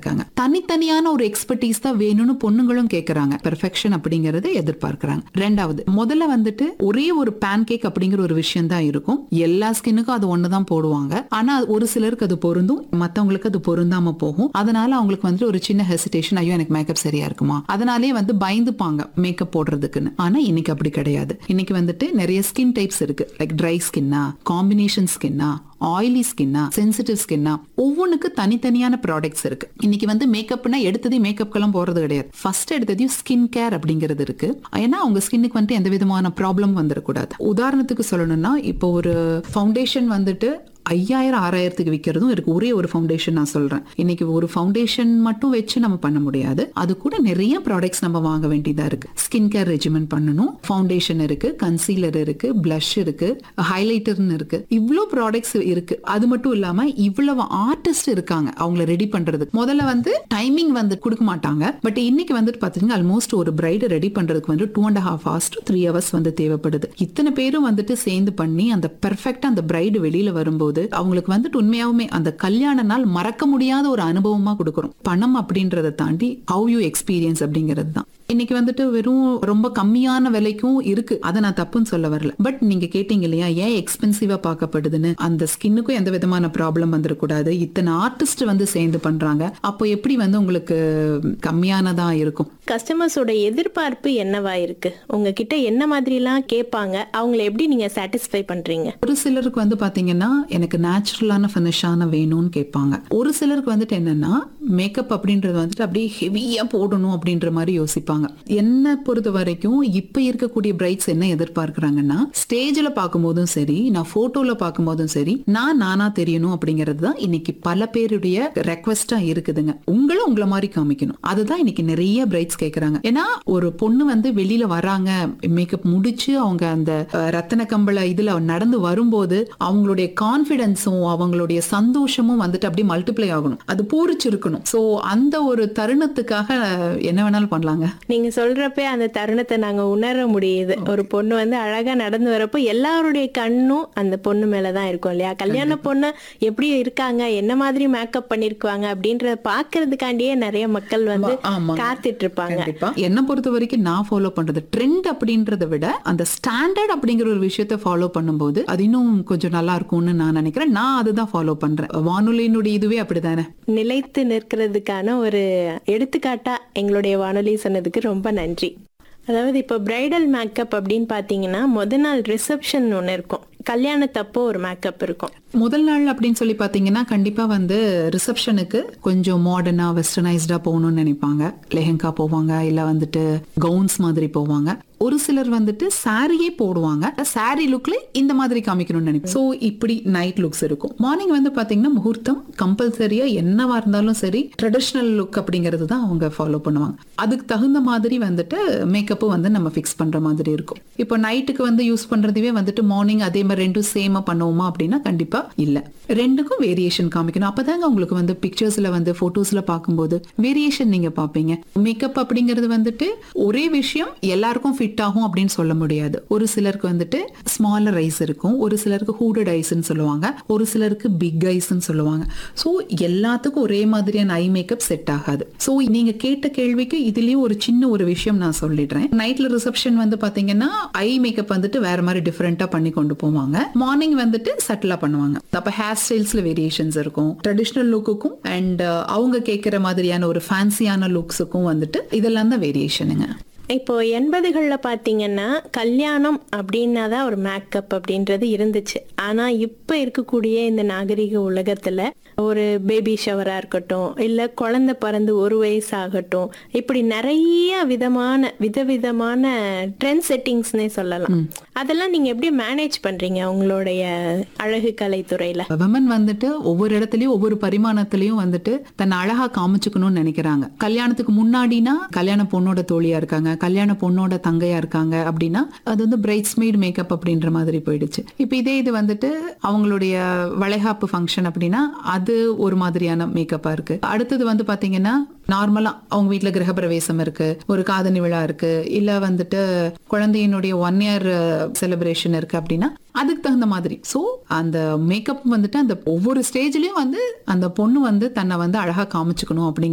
இருக்காங்க தனித்தனியான ஒரு எக்ஸ்பர்டீஸ் தான் வேணும்னு பொண்ணுங்களும் கேக்குறாங்க பெர்ஃபெக்ஷன் அப்படிங்கறது எதிர்பார்க்கறாங்க ரெண்டாவது முதல்ல வந்துட்டு ஒரே ஒரு பேன் கேக் அப்படிங்கிற ஒரு விஷயம் தான் இருக்கும் எல்லா ஸ்கின்னுக்கும் அது ஒண்ணுதான் போடுவாங்க ஆனா ஒரு சிலருக்கு அது பொருந்தும் மத்தவங்களுக்கு அது பொருந்தாம போகும் அதனால அவங்களுக்கு வந்து ஒரு சின்ன ஹெசிடேஷன் ஐயோ எனக்கு மேக்கப் சரியா இருக்குமா அதனாலே வந்து பயந்துப்பாங்க மேக்கப் போடுறதுக்குன்னு ஆனா இன்னைக்கு அப்படி கிடையாது இன்னைக்கு வந்துட்டு நிறைய ஸ்கின் டைப்ஸ் இருக்கு லைக் ட்ரை ஸ்கின்னா காம்பினேஷன் ஸ்கின்னா ஆயிலி ஸ்கின்னா சென்சிட்டிவ் ஸ்கின்னா ஒவ்வொன்றுக்கு தனித்தனியான ப்ராடக்ட்ஸ் இருக்கு இன்னைக்கு வந்து மேக்கப்னா எடுத்ததே மேக்கப்க்கெல்லாம் போறது கிடையாது ஃபர்ஸ்ட் எடுத்ததையும் ஸ்கின் கேர் அப்படிங்கிறது இருக்கு ஏன்னா அவங்க ஸ்கின்னுக்கு வந்துட்டு எந்த விதமான ப்ராப்ளம் வந்துடக்கூடாது உதாரணத்துக்கு சொல்லணும்னா இப்போ ஒரு ஃபவுண்டேஷன் வந்துட்டு ஐயாயிரம் ஆறாயிரத்துக்கு விற்கிறதும் இருக்கு ஒரே ஒரு ஃபவுண்டேஷன் நான் சொல்றேன் இன்னைக்கு ஒரு ஃபவுண்டேஷன் மட்டும் வச்சு நம்ம பண்ண முடியாது அது கூட நிறைய ப்ராடக்ட்ஸ் நம்ம வாங்க வேண்டியதா இருக்கு ஸ்கின் கேர் ரெஜிமெண்ட் பண்ணணும் ஃபவுண்டேஷன் இருக்கு கன்சீலர் இருக்கு பிளஷ் இருக்கு ஹைலைட்டர்னு இருக்கு இவ்வளோ ப்ராடக்ட்ஸ் இருக்கு அது மட்டும் இல்லாம இவ்வளவு ஆர்டிஸ்ட் இருக்காங்க அவங்கள ரெடி பண்றதுக்கு முதல்ல வந்து டைமிங் வந்து கொடுக்க மாட்டாங்க பட் இன்னைக்கு வந்துட்டு பாத்தீங்கன்னா ஆல்மோஸ்ட் ஒரு பிரைடு ரெடி பண்றதுக்கு வந்து two and half hours to three hours வந்து தேவைப்படுது இத்தனை பேரும் வந்துட்டு சேர்ந்து பண்ணி அந்த பெர்ஃபெக்டா அந்த பிரைடு வெளியில வரும்போது அவங்களுக்கு வந்துட்டு உண்மையாவுமே அந்த கல்யாண நாள் மறக்க முடியாத ஒரு அனுபவமா கொடுக்குறோம் பணம் அப்படின்றத தாண்டி ஹவ் யூ எக்ஸ்பீரியன்ஸ் அப்படிங்கிறது தான் இன்னைக்கு வந்துட்டு வெறும் ரொம்ப கம்மியான விலைக்கும் இருக்கு அதை நான் தப்புன்னு சொல்ல வரல பட் நீங்க கேட்டீங்க இல்லையா ஏன் எக்ஸ்பென்சிவா பார்க்கப்படுதுன்னு அந்த ஸ்கின்னுக்கும் எந்த விதமான ப்ராப்ளம் வந்துடக்கூடாது இத்தனை ஆர்டிஸ்ட் வந்து சேர்ந்து பண்றாங்க அப்போ எப்படி வந்து உங்களுக்கு கம்மியானதா இருக்கும் கஸ்டமர்ஸோட எதிர்பார்ப்பு என்னவா இருக்கு உங்ககிட்ட என்ன மாதிரிலாம் கேட்பாங்க அவங்கள எப்படி நீங்க சாட்டிஸ்ஃபை பண்றீங்க ஒரு சிலருக்கு வந்து பாத்தீங்கன்னா எனக்கு நேச்சுரலான ஃபினிஷான வேணும்னு கேட்பாங்க ஒரு சிலருக்கு வந்துட்டு என்னன்னா மேக்கப் அப்படின்றது வந்துட்டு அப்படியே ஹெவியா போடணும் அப்படின்ற மாதிரி யோசிப்பாங்க என்ன பொறுத்த வரைக்கும் இப்ப இருக்கக்கூடிய பிரைட்ஸ் என்ன எதிர்பார்க்கறாங்கன்னா ஸ்டேஜ்ல பார்க்கும்போதும் சரி நான் போட்டோல பார்க்கும்போதும் சரி நான் நானா தெரியணும் அப்படிங்கிறது தான் இன்னைக்கு பல பேருடைய ரெக்வஸ்டா இருக்குதுங்க உங்களும் உங்களை மாதிரி காமிக்கணும் அதுதான் இன்னைக்கு நிறைய பிரைட்ஸ் கேக்குறாங்க ஏன்னா ஒரு பொண்ணு வந்து வெளியில வராங்க மேக்கப் முடிச்சு அவங்க அந்த அஹ், ரத்தன கம்பள இதுல நடந்து வரும்போது அவங்களுடைய கான்பிடன்ஸும் அவங்களுடைய சந்தோஷமும் வந்துட்டு அப்படியே மல்டிப்ளை ஆகணும் அது பூரிச்சிருக்கணும் சோ அந்த ஒரு தருணத்துக்காக அஹ், என்ன வேணாலும் பண்ணலாங்க நீங்க சொல்றப்ப அந்த தருணத்தை நாங்க உணர முடியுது ஒரு பொண்ணு வந்து அழகா நடந்து வரப்போ எல்லாருடைய கண்ணும் அந்த பொண்ணு மேலதான் இருக்கும் இல்லையா கல்யாண பொண்ணு எப்படி இருக்காங்க என்ன மாதிரி மேக்கப் பண்ணிருக்காங்க அப்படின்றத பாக்குறதுக்காண்டியே நிறைய மக்கள் வந்து ஆமாங்க. காத்துட்டு இருப்பாங்க கண்டிப்பா என்ன பொறுத்த வரைக்கும் நான் ஃபாலோ பண்றது ட்ரெண்ட் அப்படின்றத விட அந்த ஸ்டாண்டர்ட் அப்படிங்கிற ஒரு விஷயத்த ஃபாலோ பண்ணும்போது அது இன்னும் கொஞ்சம் நல்லா இருக்கும்னு நான் நினைக்கிறேன் நான் அதுதான் ஃபாலோ பண்றேன் வானொலியினுடைய இதுவே அப்படிதானே நிலைத்து நிற்கிறதுக்கான ஒரு எடுத்துக்காட்டா எங்களுடைய வானொலி சொன்னதுக்கு ரொம்ப நன்றி அதாவது இப்போ பிரைடல் மேக்கப் அப்படின்னு பார்த்தீங்கன்னா முத நாள் ரிசப்ஷன் ஒன்று இருக்கும் கல்யாணத்தப்போ ஒரு மேக்கப் இருக்கும் முதல் நாள் அப்படின்னு சொல்லி பாத்தீங்கன்னா கண்டிப்பா வந்து ரிசப்ஷனுக்கு கொஞ்சம் மாடர்னா வெஸ்டர்னைஸ்டா போகணும்னு நினைப்பாங்க லெஹங்கா போவாங்க இல்ல வந்துட்டு கவுன்ஸ் மாதிரி போவாங்க ஒரு சிலர் வந்துட்டு சாரியே போடுவாங்க சாரி லுக்ல இந்த மாதிரி காமிக்கணும்னு நினைப்போம் சோ இப்படி நைட் லுக்ஸ் இருக்கும் மார்னிங் வந்து பாத்தீங்கன்னா முகூர்த்தம் கம்பல்சரியா என்னவா இருந்தாலும் சரி ட்ரெடிஷ்னல் லுக் அப்படிங்கிறது தான் அவங்க ஃபாலோ பண்ணுவாங்க அதுக்கு தகுந்த மாதிரி வந்துட்டு மேக்கப்பும் வந்து நம்ம ஃபிக்ஸ் பண்ற மாதிரி இருக்கும் இப்போ நைட்டுக்கு வந்து யூஸ் பண்றதுவே வந்துட்டு மார்னிங் அதே மாதிரி ரெண்டும் சேமா பண்ணுவோமா அப்படின்னா கண்டிப்பா இல்ல ரெண்டுக்கும் வேரியேஷன் காமிக்கணும் அப்பதாங்க உங்களுக்கு வந்து பிக்சர்ஸ்ல வந்து போட்டோஸ்ல பார்க்கும்போது வேரியேஷன் நீங்க பாப்பீங்க மேக்கப் அப்படிங்கிறது வந்துட்டு ஒரே விஷயம் எல்லாருக்கும் ஃபிட் ஆகும் அப்படின்னு சொல்ல முடியாது ஒரு சிலருக்கு வந்துட்டு ஸ்மாலர் ஐஸ் இருக்கும் ஒரு சிலருக்கு ஹூடட் ஐஸ்ன்னு சொல்லுவாங்க ஒரு சிலருக்கு பிக் ஐஸ்ன்னு சொல்லுவாங்க ஸோ எல்லாத்துக்கும் ஒரே மாதிரியான ஐ மேக்கப் செட் ஆகாது ஸோ நீங்க கேட்ட கேள்விக்கு இதுலயும் ஒரு சின்ன ஒரு விஷயம் நான் சொல்லிடுறேன் நைட்ல ரிசப்ஷன் வந்து பாத்தீங்கன்னா ஐ மேக்கப் வந்துட்டு வேற மாதிரி டிஃப்ரெண்டா பண்ணி கொண்டு போவாங்க மார்னிங் வந்துட்டு சட்டிலா பண்ணுவாங்க அப்ப ஹேர் ஸ்டைல்ஸ்ல வேரியேஷன்ஸ் இருக்கும் ட்ரெடிஷ்னல் லுக்குக்கும் அண்ட் அவங்க கேட்கிற மாதிரியான ஒரு ஃபேன்சியான லுக்ஸுக்கும் வந்துட்டு இதெல்லாம் தான் வேரியேஷனுங்க இப்போ எண்பதுகளில் பார்த்தீங்கன்னா கல்யாணம் அப்படின்னா தான் ஒரு மேக்கப் அப்படின்றது இருந்துச்சு ஆனால் இப்போ இருக்கக்கூடிய இந்த நாகரிக உலகத்தில் ஒரு பேபி ஷவராக இருக்கட்டும் இல்லை குழந்தை பிறந்து ஒரு வயசு ஆகட்டும் இப்படி நிறைய விதமான விதவிதமான ட்ரெண்ட் செட்டிங்ஸ்னே சொல்லலாம் அதெல்லாம் நீங்கள் எப்படி மேனேஜ் பண்ணுறீங்க உங்களுடைய அழகு கலைத்துறையில் விமன் வந்துட்டு ஒவ்வொரு இடத்துலயும் ஒவ்வொரு பரிமாணத்திலயும் வந்துட்டு தன்னை அழகா காமிச்சுக்கணும்னு நினைக்கிறாங்க கல்யாணத்துக்கு முன்னாடினா கல்யாண பொண்ணோட தோழியா இருக்காங்க கல்யாண பொண்ணோட தங்கையா இருக்காங்க அப்படின்னா அது வந்து பிரைட்ஸ்மெய்ட் மேக்கப் அப்படின்ற மாதிரி போயிடுச்சு இப்ப இதே இது வந்துட்டு அவங்களுடைய வளைகாப்பு ஃபங்க்ஷன் அப்படின்னா அது ஒரு மாதிரியான மேக்கப்பா இருக்கு அடுத்தது வந்து பாத்தீங்கன்னா நார்மலா அவங்க வீட்ல கிரகப்பிரவேசம் இருக்கு ஒரு காதணி விழா இருக்கு இல்ல வந்துட்டு குழந்தையினுடைய ஒன் இயர் செலிப்ரேஷன் இருக்கு அப்படின்னா அதுக்கு தகுந்த மாதிரி சோ அந்த மேக்கப் வந்துட்டு அந்த ஒவ்வொரு ஸ்டேஜ்லயும் வந்து அந்த பொண்ணு வந்து தன்னை வந்து அழகா காமிச்சுக்கணும் அப்படிங்கிற